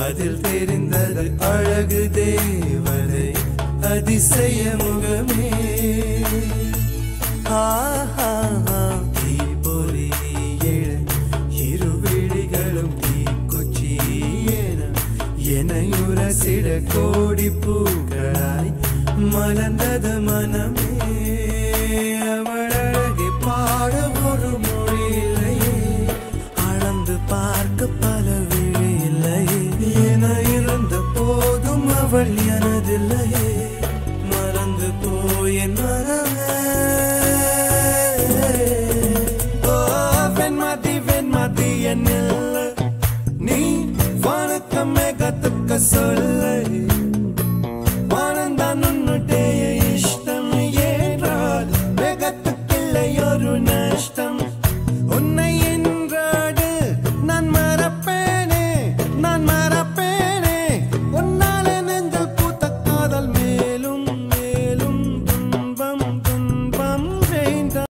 அதில் தெரிந்தது அழகு தேவதை அதிசய முகமே ஆஹா தீப்பொறி எழ இரு விழிகளும் தீக்குச்சி என எனையுரசிட கோடி பூக்களாய் மலர்ந்தது மனமே அவள் அழகை பாட ஒரு மொழி இல்லையே அளந்து பார்க்க பல விழி இல்லையே என இருந்த போதும் அவள் எனதில்லையே மறந்து போய் என் மனமே ஓ வெண்மதி வெண்மதி என்னில்லை நீ வணக்கமே கத்துக்க சொல்லை வானந்தான் உன்னுடைய இஷ்டம் ஏற்றால் வேகத்துக்கில்லை ஒரு நஷ்டம்